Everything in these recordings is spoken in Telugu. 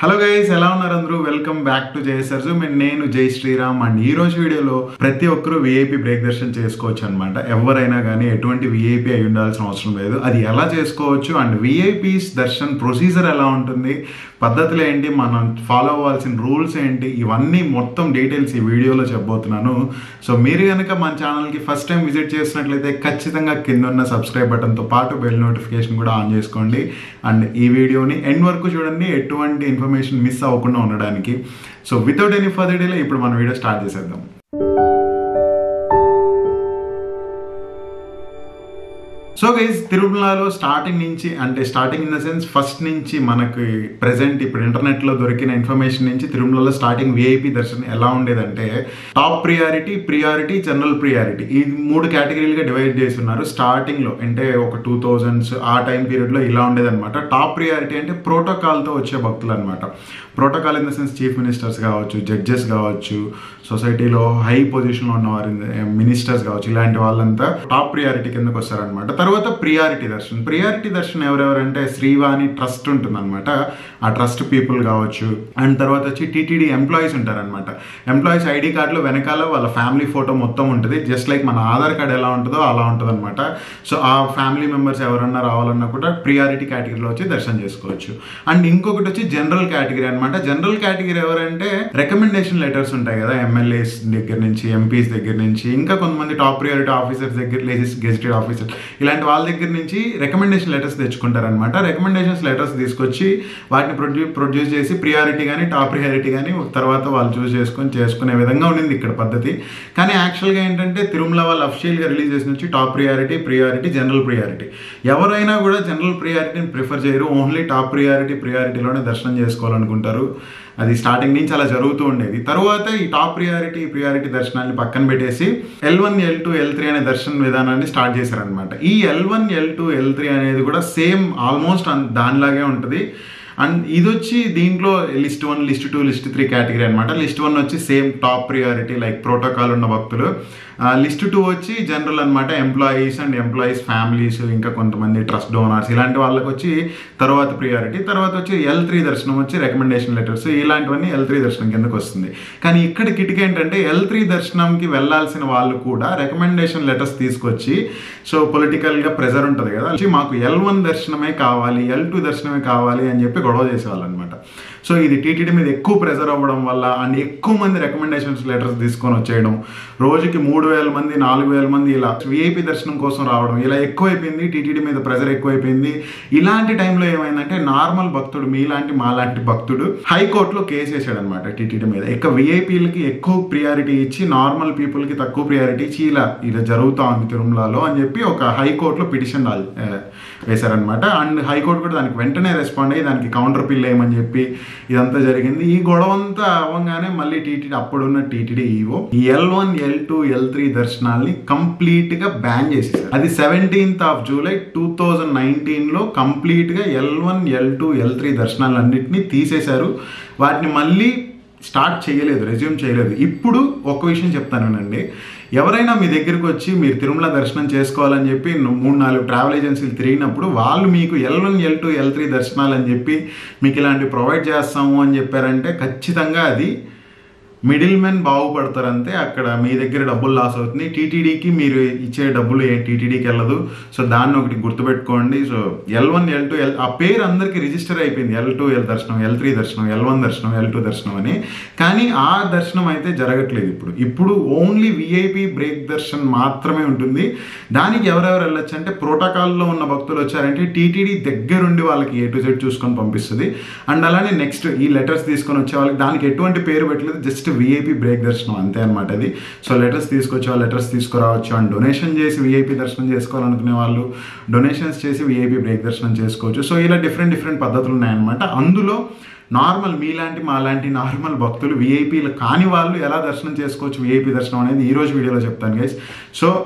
హలో గైస్ ఎలా ఉన్నారు అందరూ వెల్కమ్ బ్యాక్ టు జయసర్ జూమ్ అండ్ నేను జై శ్రీరామ్ అండ్ ఈ రోజు వీడియోలో ప్రతి ఒక్కరూ విఐపి బ్రేక్ దర్శనం చేసుకోవచ్చు అనమాట ఎవరైనా కానీ ఎటువంటి విఐపి అయి ఉండాల్సిన అవసరం లేదు అది ఎలా చేసుకోవచ్చు అండ్ విఐపీస్ దర్శన్ ప్రొసీజర్ ఎలా ఉంటుంది పద్ధతులు ఏంటి మనం ఫాలో అవ్వాల్సిన రూల్స్ ఏంటి ఇవన్నీ మొత్తం డీటెయిల్స్ ఈ వీడియోలో చెప్పబోతున్నాను సో మీరు కనుక మన ఛానల్కి ఫస్ట్ టైం విజిట్ చేసినట్లయితే ఖచ్చితంగా కింద ఉన్న సబ్స్క్రైబ్ బటన్తో పాటు బెల్ నోటిఫికేషన్ కూడా ఆన్ చేసుకోండి అండ్ ఈ వీడియోని ఎండ్ వరకు చూడండి ఎటువంటి ఇన్ఫర్మేషన్ మిస్ అవ్వకుండా ఉండడానికి సో వితౌట్ ఎనీ ఫర్దర్ డేలో ఇప్పుడు మన వీడియో స్టార్ట్ చేసేద్దాం సో గైజ్ తిరుమలలో స్టార్టింగ్ నుంచి అంటే starting in the sense first నుంచి మనకి ప్రెసెంట్ ఇప్పుడు ఇంటర్నెట్లో దొరికిన ఇన్ఫర్మేషన్ నుంచి తిరుమలలో స్టార్టింగ్ విఐపి దర్శనం ఎలా ఉండేదంటే top priority priority general priority ఈ మూడు కేటగిరీలుగా డివైడ్ చేసి ఉన్నారు స్టార్టింగ్లో అంటే ఒక టూ థౌజండ్స్ ఆ టైం పీరియడ్లో ఇలా ఉండేదన్నమాట టాప్ ప్రియారిటీ అంటే ప్రోటోకాల్తో వచ్చే భక్తులు అనమాట protocol in the sense chief ministers కావచ్చు జడ్జెస్ కావచ్చు సొసైటీలో హై పొజిషన్లో ఉన్నవారు మినిస్టర్స్ కావచ్చు ఇలాంటి వాళ్ళంతా టాప్ ప్రియారిటీ కిందకు వస్తారనమాట తర్వాత ప్రియారిటీ దర్శన్ ప్రియారిటీ దర్శన్ ఎవరెవరంటే శ్రీవాణి ట్రస్ట్ ఉంటుందన్నమాట ఆ ట్రస్ట్ పీపుల్ కావచ్చు అండ్ తర్వాత వచ్చి టీటీడీ ఎంప్లాయీస్ ఉంటారనమాట ఎంప్లాయీస్ ఐడి కార్డులో వెనకాల వాళ్ళ ఫ్యామిలీ ఫోటో మొత్తం ఉంటుంది జస్ట్ లైక్ మన ఆధార్ కార్డ్ ఎలా ఉంటుందో అలా ఉంటుంది అనమాట సో ఆ ఫ్యామిలీ మెంబర్స్ ఎవరన్నా రావాలన్నా కూడా ప్రియారిటీ కేటగిరీలో వచ్చి దర్శనం చేసుకోవచ్చు అండ్ ఇంకొకటి వచ్చి జనరల్ కేటగిరీ అనమాట జనరల్ కేటగిరీ ఎవరంటే రికమెండేషన్ లెటర్స్ ఉంటాయి కదా ఎమ్మెల్యేస్ దగ్గర నుంచి ఎంపీస్ దగ్గర నుంచి ఇంకా కొంతమంది టాప్ ప్రియారిటీ ఆఫీసర్స్ దగ్గర లేజెస్ గెజిటెడ్ ఆఫీసర్ ఇలాంటి వాళ్ళ దగ్గర నుంచి రికమెండేషన్ లెటర్స్ తెచ్చుకుంటారనమాట రికమెండేషన్స్ లెటర్స్ తీసుకొచ్చి వాటిని ప్రొడ్యూ ప్రొడ్యూస్ చేసి ప్రియారిటీ కానీ టాప్ ప్రియారిటీ కానీ తర్వాత వాళ్ళు చూస్ చేసుకొని చేసుకునే విధంగా ఉండింది ఇక్కడ పద్ధతి కానీ యాక్చువల్గా ఏంటంటే తిరుమల వాళ్ళు అఫిషియల్గా రిలీజ్ చేసిన వచ్చి top priority priority general priority ఎవరైనా కూడా జనరల్ ప్రియారిటీని ప్రిఫర్ చేయరు ఓన్లీ టాప్ ప్రియారిటీ ప్రియారిటీలోనే దర్శనం చేసుకోవాలనుకుంటారు అది స్టార్టింగ్ నుంచి అలా జరుగుతూ ఉండేది తర్వాత ఈ టాప్ ప్రియారిటీ ప్రియారిటీ దర్శనాన్ని పక్కన పెట్టేసి L one L two L three అనే దర్శన విధానాన్ని స్టార్ట్ చేశారనమాట ఈ L one L two L three అనేది కూడా సేమ్ ఆల్మోస్ట్ దానిలాగే ఉంటుంది అండ్ ఇది వచ్చి దీంట్లో list one list two list three category అనమాట లిస్ట్ వన్ వచ్చి same top priority like protocol ఉన్న భక్తులు లిస్ట్ టూ వచ్చి జనరల్ అనమాట ఎంప్లాయీస్ అండ్ ఎంప్లాయీస్ ఫ్యామిలీస్ ఇంకా కొంతమంది ట్రస్ట్ డోనర్స్ ఇలాంటి వాళ్ళకి వచ్చి తర్వాత ప్రియారిటీ తర్వాత వచ్చి ఎల్ త్రీ దర్శనం వచ్చి రికమెండేషన్ లెటర్స్ ఇలాంటివన్నీ ఎల్ త్రీ దర్శనం కిందకు వస్తుంది కానీ ఇక్కడ కిటికీ ఏంటంటే ఎల్ త్రీ దర్శనంకి వెళ్ళాల్సిన వాళ్ళు కూడా రికమెండేషన్ లెటర్స్ తీసుకొచ్చి సో పొలిటికల్గా ప్రెజర్ ఉంటుంది కదా వచ్చి మాకు ఎల్ వన్ దర్శనమే కావాలి ఎల్ టూ దర్శనమే కావాలి అని చెప్పి గొడవ చేసేవాళ్ళు అనమాట సో ఇది టీటీడీ మీద ఎక్కువ ప్రెజర్ అవ్వడం వల్ల అండ్ ఎక్కువ మంది రికమెండేషన్స్ లెటర్స్ తీసుకొని వచ్చేయడం రోజుకి మూడు వేల మంది నాలుగు వేల మంది ఇలా విఐపి దర్శనం కోసం రావడం ఇలా ఎక్కువైపోయింది టీటీడీ మీద ప్రెజర్ ఎక్కువైపోయింది ఇలాంటి టైంలో ఏమైందంటే నార్మల్ భక్తుడు మీలాంటి మాలాంటి భక్తుడు హైకోర్టులో కేసు వేసాడు అనమాట టీటీడీ మీద ఎక్కువ విఐపీలకి ఎక్కువ ప్రియారిటీ ఇచ్చి నార్మల్ పీపుల్కి తక్కువ ప్రియారిటీ ఇచ్చి ఇలా ఇలా జరుగుతూ ఉంది తిరుమలలో అని చెప్పి ఒక హైకోర్టులో పిటిషన్ వేశారనమాట అండ్ హైకోర్టు కూడా దానికి వెంటనే రెస్పాండ్ అయ్యి దానికి కౌంటర్ పిల్ వేయమని చెప్పి ఇదంతా జరిగింది ఈ గొడవ అంతా అవ్వగానే మళ్ళీ టీటీడీ అప్పుడున్న టీటీడీ ఈవో ఈ L one L two L three దర్శనాల్ని కంప్లీట్ గా బ్యాన్ చేసేసారు అది seventeenth of July two thousand nineteen లో కంప్లీట్ గా L one L two L three దర్శనాలన్నింటినీ తీసేశారు వాటిని మళ్ళీ స్టార్ట్ చేయలేదు రెజ్యూమ్ చేయలేదు ఇప్పుడు ఒక విషయం చెప్తాను వినండి ఎవరైనా మీ దగ్గరికి వచ్చి మీరు తిరుమల దర్శనం చేసుకోవాలని చెప్పి మూడు నాలుగు ట్రావెల్ ఏజెన్సీలు తిరిగినప్పుడు వాళ్ళు మీకు L one L two L three దర్శనాలు అని చెప్పి మీకు ఇలాంటివి ప్రొవైడ్ చేస్తాము అని చెప్పారంటే ఖచ్చితంగా అది మిడిల్ మెన్ బాగుపడతారు అంతే అక్కడ మీ దగ్గర డబ్బులు లాస్ అవుతుంది టీటీడీకి మీరు ఇచ్చే డబ్బులు ఏ టీటీడీకి వెళ్ళదు సో దాన్ని ఒకటి గుర్తుపెట్టుకోండి so L one L two L ఆ పేరు అందరికీ రిజిస్టర్ అయిపోయింది ఎల్ టూ ఎల్ దర్శనం ఎల్ త్రీ దర్శనం ఎల్ వన్ దర్శనం ఎల్ టూ దర్శనం అని కానీ ఆ దర్శనం అయితే జరగట్లేదు ఇప్పుడు ఇప్పుడు ఓన్లీ విఐపి బ్రేక్ దర్శన్ మాత్రమే ఉంటుంది దానికి ఎవరెవరు వెళ్ళొచ్చు అంటే ప్రోటోకాల్లో ఉన్న భక్తులు వచ్చారంటే టీటీడీ దగ్గరుండి వాళ్ళకి ఏ టు జెడ్ చూసుకొని పంపిస్తుంది అండ్ అలానే నెక్స్ట్ ఈ లెటర్స్ తీసుకొని వచ్చే వాళ్ళకి దానికి ఎటువంటి పేరు పెట్టలేదు జస్ట్ విఐపి బ్రేక్ దర్శనం అంతే అనమాట అది సో లెటర్స్ తీసుకొచ్చి వాళ్ళు లెటర్స్ తీసుకురావచ్చు అండ్ డొనేషన్ చేసి విఐపి దర్శనం చేసుకోవాలనుకునే వాళ్ళు డొనేషన్స్ చేసి విఐపి బ్రేక్ దర్శనం చేసుకోవచ్చు సో ఇలా డిఫరెంట్ డిఫరెంట్ పద్ధతులు ఉన్నాయన్నమాట అందులో నార్మల్ మీలాంటి మాలాంటి నార్మల్ భక్తులు విఐపీలు కాని వాళ్ళు ఎలా దర్శనం చేసుకోవచ్చు విఐపి దర్శనం అనేది ఈ రోజు వీడియోలో చెప్తాను గైస్ సో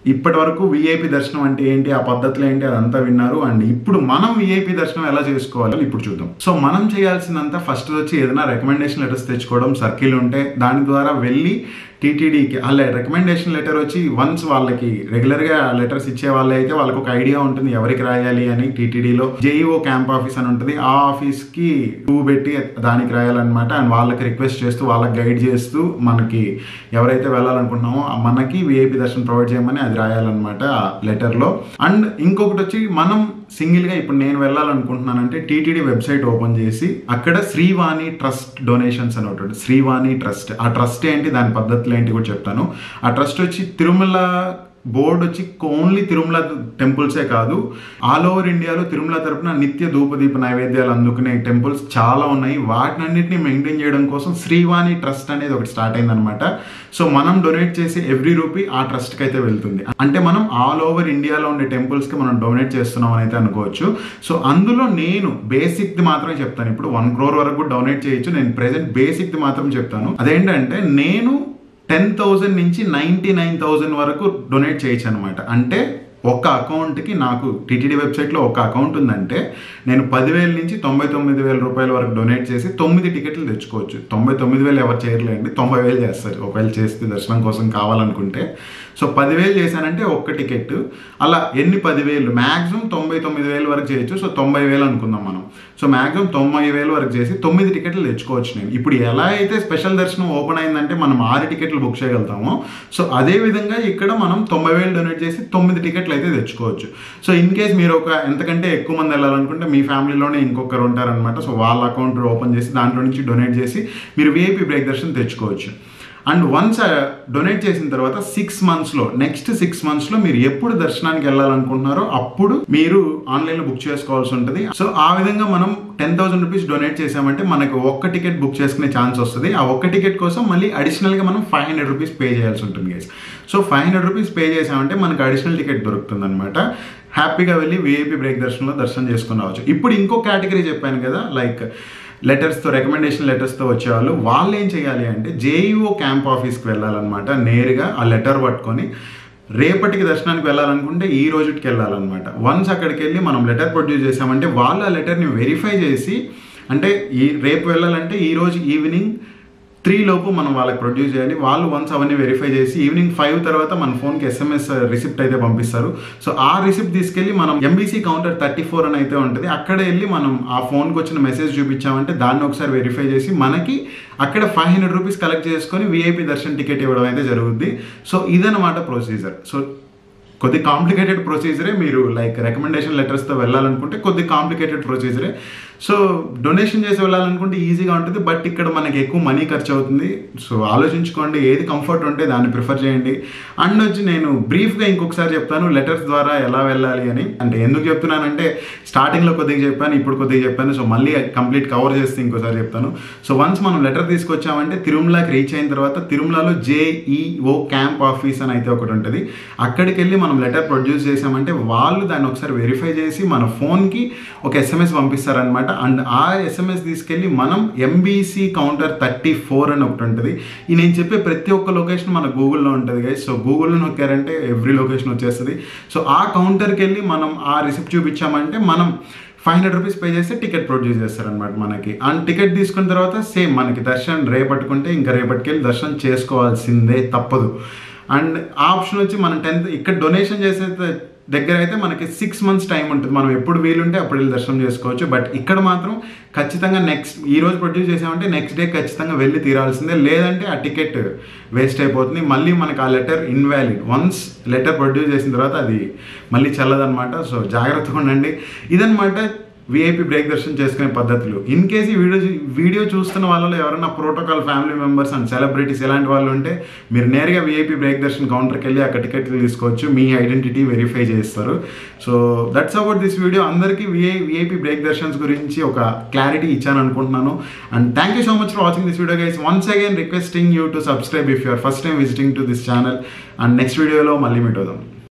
ఇప్పటి వరకు విఐపి దర్శనం అంటే ఏంటి ఆ పద్ధతులు ఏంటి అదంతా విన్నారు అండ్ ఇప్పుడు మనం విఐపి దర్శనం ఎలా చేసుకోవాలో ఇప్పుడు చూద్దాం సో మనం చేయాల్సిందంతా ఫస్ట్ వచ్చి ఏదైనా రికమెండేషన్ లెటర్స్ తెచ్చుకోవడం సర్కిల్ ఉంటే దాని ద్వారా వెళ్ళి టీటీడీకి అలా రికమెండేషన్ లెటర్ వచ్చి వన్స్ వాళ్ళకి రెగ్యులర్గా లెటర్స్ ఇచ్చే వాళ్ళు అయితే వాళ్ళకి ఒక ఐడియా ఉంటుంది ఎవరికి రాయాలి అని టీటీడీలో జేఈఓ క్యాంప్ ఆఫీస్ అని ఉంటుంది ఆ ఆఫీస్కి టూ పెట్టి దానికి రాయాలన్నమాట అండ్ వాళ్ళకి రిక్వెస్ట్ చేస్తూ వాళ్ళకి గైడ్ చేస్తూ మనకి ఎవరైతే వెళ్ళాలనుకుంటున్నామో మనకి విఐపి దర్శనం ప్రొవైడ్ చేయమని అది రాయాలన్నమాట ఆ లెటర్లో అండ్ ఇంకొకటి వచ్చి మనం సింగిల్గా ఇప్పుడు నేను వెళ్ళాలనుకుంటున్నానంటే టీటీడీ వెబ్సైట్ ఓపెన్ చేసి అక్కడ శ్రీవాణి ట్రస్ట్ డొనేషన్స్ అని ఒకటి శ్రీవాణి ట్రస్ట్ ఆ ట్రస్ట్ ఏంటి దాని పద్ధతులు ఏంటి కూడా చెప్తాను ఆ ట్రస్ట్ వచ్చి తిరుమల బోర్డు వచ్చి ఓన్లీ తిరుమల టెంపుల్సే కాదు ఆల్ ఓవర్ ఇండియాలో తిరుమల తరపున నిత్య ధూపదీప నైవేద్యాలు అందుకునే టెంపుల్స్ చాలా ఉన్నాయి వాటినన్నింటినీ మెయింటైన్ చేయడం కోసం శ్రీవాణి ట్రస్ట్ అనేది ఒకటి స్టార్ట్ అయిందనమాట సో మనం డొనేట్ చేసే ఎవ్రీ రూపీ ఆ ట్రస్ట్కి అయితే వెళ్తుంది అంటే మనం ఆల్ ఓవర్ ఇండియాలో ఉండే టెంపుల్స్కి మనం డొనేట్ చేస్తున్నాం అని అయితే అనుకోవచ్చు సో అందులో నేను బేసిక్ది మాత్రమే చెప్తాను ఇప్పుడు వన్ క్రోర్ వరకు డొనేట్ చేయొచ్చు నేను ప్రెసెంట్ బేసిక్ది మాత్రం చెప్తాను అదేంటంటే నేను టెన్ థౌజండ్ నుంచి నైంటీ నైన్ థౌజండ్ వరకు డొనేట్ చేయొచ్చు అనమాట అంటే ఒక అకౌంట్కి నాకు టీటీడీ వెబ్సైట్లో ఒక అకౌంట్ ఉందంటే నేను పదివేల నుంచి తొంభై తొమ్మిది వేల రూపాయల వరకు డొనేట్ చేసి తొమ్మిది టికెట్లు తెచ్చుకోవచ్చు తొంభై తొమ్మిది వేలు ఎవరు చేయలేండి తొంభై వేలు చేస్తారు ఒకవేళ చేస్తే దర్శనం కోసం కావాలనుకుంటే సో పదివేలు చేశానంటే ఒక్క టికెట్ అలా ఎన్ని పదివేలు మ్యాక్సిమం తొంభై తొమ్మిది వేలు వరకు చేయొచ్చు సో తొంభై వేలు అనుకుందాం మనం సో మ్యాక్సిమం తొంభై వేలు వరకు చేసి తొమ్మిది టికెట్లు తెచ్చుకోవచ్చు నేను ఇప్పుడు ఎలా అయితే స్పెషల్ దర్శనం ఓపెన్ అయిందంటే మనం ఆరు టికెట్లు బుక్ చేయగలుగుతామో సో అదే విధంగా ఇక్కడ మనం తొంభై వేలు డొనేట్ చేసి తొమ్మిది టికెట్లు అయితే తెచ్చుకోవచ్చు సో ఇన్ కేస్ మీరు ఒక ఎంతకంటే ఎక్కువ మంది వెళ్ళాలనుకుంటే మీ ఫ్యామిలీలోనే ఇంకొకరు ఉంటారనమాట సో వాళ్ళ అకౌంట్ ఓపెన్ చేసి దాంట్లో నుంచి డొనేట్ చేసి మీరు విఐపి బ్రేక్ దర్శనం తెచ్చుకోవచ్చు అండ్ వన్స్ డొనేట్ చేసిన తర్వాత సిక్స్ మంత్స్లో నెక్స్ట్ సిక్స్ మంత్స్లో మీరు ఎప్పుడు దర్శనానికి వెళ్ళాలనుకుంటున్నారో అప్పుడు మీరు ఆన్లైన్లో బుక్ చేసుకోవాల్సి ఉంటుంది సో ఆ విధంగా మనం టెన్ థౌసండ్ రూపీస్ డొనేట్ చేసామంటే మనకు ఒక్క టికెట్ బుక్ చేసుకునే ఛాన్స్ వస్తుంది ఆ ఒక్క టికెట్ కోసం మళ్ళీ అడిషనల్గా మనం ఫైవ్ హండ్రెడ్ రూపీస్ పే చేయాల్సి ఉంటుంది guys so five hundred rupees pay చేసామంటే మనకు అడిషనల్ టికెట్ దొరుకుతుంది అనమాట హ్యాపీగా వెళ్ళి విఐపి బ్రేక్ దర్శనంలో దర్శనం చేసుకుని రావచ్చు ఇప్పుడు ఇంకో కేటగిరీ చెప్పాను కదా లైక్ లెటర్స్తో రికమెండేషన్ లెటర్స్తో వచ్చేవాళ్ళు వాళ్ళు ఏం చేయాలి అంటే జేఈఓ క్యాంప్ ఆఫీస్కి వెళ్ళాలన్నమాట నేరుగా ఆ లెటర్ పట్టుకొని రేపటికి దర్శనానికి వెళ్ళాలనుకుంటే ఈ రోజుకి వెళ్ళాలన్నమాట వన్స్ అక్కడికి వెళ్ళి మనం లెటర్ ప్రొడ్యూస్ చేసామంటే వాళ్ళు ఆ లెటర్ని వెరిఫై చేసి అంటే ఈ రేపు వెళ్ళాలంటే ఈ రోజు ఈవినింగ్ త్రీ లోపు మనం వాళ్ళకి ప్రొడ్యూస్ చేయాలి వాళ్ళు వన్స్ అవన్నీ వెరిఫై చేసి ఈవినింగ్ ఫైవ్ తర్వాత మన ఫోన్కి ఎస్ఎంఎస్ రిసిప్ట్ అయితే పంపిస్తారు సో ఆ రిసిప్ట్ తీసుకెళ్ళి మనం ఎంబీసీ కౌంటర్ థర్టీ ఫోర్ అని అయితే ఉంటుంది అక్కడ వెళ్ళి మనం ఆ ఫోన్కి వచ్చిన మెసేజ్ చూపించామంటే దాన్ని ఒకసారి వెరిఫై చేసి మనకి అక్కడ ఫైవ్ హండ్రెడ్ రూపీస్ కలెక్ట్ చేసుకొని విఐపి దర్శన్ టికెట్ ఇవ్వడం అయితే జరుగుద్ది సో ఇదనమాట ప్రొసీజర్ సో కొద్ది కాంప్లికేటెడ్ ప్రొసీజరే మీరు లైక్ రికమెండేషన్ లెటర్స్తో వెళ్ళాలనుకుంటే కొద్ది కాంప్లికేటెడ్ ప్రొసీజరే సో డొనేషన్ చేసి వెళ్ళాలనుకుంటే ఈజీగా ఉంటుంది బట్ ఇక్కడ మనకి ఎక్కువ మనీ ఖర్చు అవుతుంది సో ఆలోచించుకోండి ఏది కంఫర్ట్ ఉంటే దాన్ని ప్రిఫర్ చేయండి అండ్ వచ్చి నేను బ్రీఫ్గా ఇంకొకసారి చెప్తాను లెటర్స్ ద్వారా ఎలా వెళ్ళాలి అని అంటే ఎందుకు చెప్తున్నానంటే స్టార్టింగ్లో కొద్దిగా చెప్పాను ఇప్పుడు కొద్దిగా చెప్పాను సో మళ్ళీ కంప్లీట్ కవర్ చేస్తే ఇంకోసారి చెప్తాను సో వన్స్ మనం లెటర్ తీసుకొచ్చామంటే తిరుమలకి రీచ్ అయిన తర్వాత తిరుమలలో జేఈఓ క్యాంప్ ఆఫీస్ అని అయితే ఒకటి ఉంటుంది అక్కడికి వెళ్ళి మనం లెటర్ ప్రొడ్యూస్ చేసామంటే వాళ్ళు దాన్ని ఒకసారి వెరిఫై చేసి మన ఫోన్కి ఒక ఎస్ఎంఎస్ పంపిస్తారనమాట అండ్ ఆ ఎస్ఎంఎస్ తీసుకెళ్ళి మనం ఎంబీసీ కౌంటర్ థర్టీ ఫోర్ అని ఒకటి ఉంటుంది ఈ నేను చెప్పే ప్రతి ఒక్క లొకేషన్ మన గూగుల్లో ఉంటుంది గైస్ సో గూగుల్లో నొక్కారంటే ఎవ్రీ లొకేషన్ వచ్చేస్తుంది సో ఆ కౌంటర్కి వెళ్ళి మనం ఆ రిసిప్ట్ చూపించామంటే మనం ఫైవ్ హండ్రెడ్ రూపీస్ పే చేస్తే టికెట్ ప్రొడ్యూస్ చేస్తారనమాట మనకి అండ్ టికెట్ తీసుకున్న తర్వాత సేమ్ మనకి దర్శనం రేపట్టుకుంటే ఇంకా రేపటికి వెళ్ళి దర్శనం చేసుకోవాల్సిందే తప్పదు అండ్ ఆ ఆప్షన్ వచ్చి మనం టెన్త్ ఇక్కడ డొనేషన్ చేసే దగ్గర అయితే మనకి సిక్స్ మంత్స్ టైం ఉంటుంది మనం ఎప్పుడు వీలుంటే అప్పుడు వెళ్ళి దర్శనం చేసుకోవచ్చు బట్ ఇక్కడ మాత్రం ఖచ్చితంగా నెక్స్ట్ ఈ రోజు ప్రొడ్యూస్ చేసామంటే నెక్స్ట్ డే ఖచ్చితంగా వెళ్ళి తీరాల్సిందే లేదంటే ఆ టికెట్ వేస్ట్ అయిపోతుంది మళ్ళీ మనకి ఆ letter invalid once letter produce చేసిన తర్వాత అది మళ్ళీ చల్లదనమాట సో జాగ్రత్తగా ఉండండి ఇదనమాట విఐపి బ్రేక్ దర్శనం చేసుకునే పద్ధతులు ఇన్ కేసు ఈ వీడియో వీడియో చూస్తున్న వాళ్ళలో ఎవరైనా protocol family members and celebrities ఇలాంటి వాళ్ళు ఉంటే మీరు నేరుగా విఐపి బ్రేక్ దర్శన్ కౌంటర్కి వెళ్ళి అక్కడ టికెట్లు తీసుకోవచ్చు మీ ఐడెంటిటీ వెరిఫై చేస్తారు so that's about this video అందరికీ విఐ విఐపి బ్రేక్ దర్శన్స్ గురించి ఒక క్లారిటీ ఇచ్చాను అనుకుంటున్నాను and thank you so much for watching this video guys once again requesting you to subscribe if you're first time visiting to this channel and next వీడియోలో మళ్ళీ మీట్ అవుదాం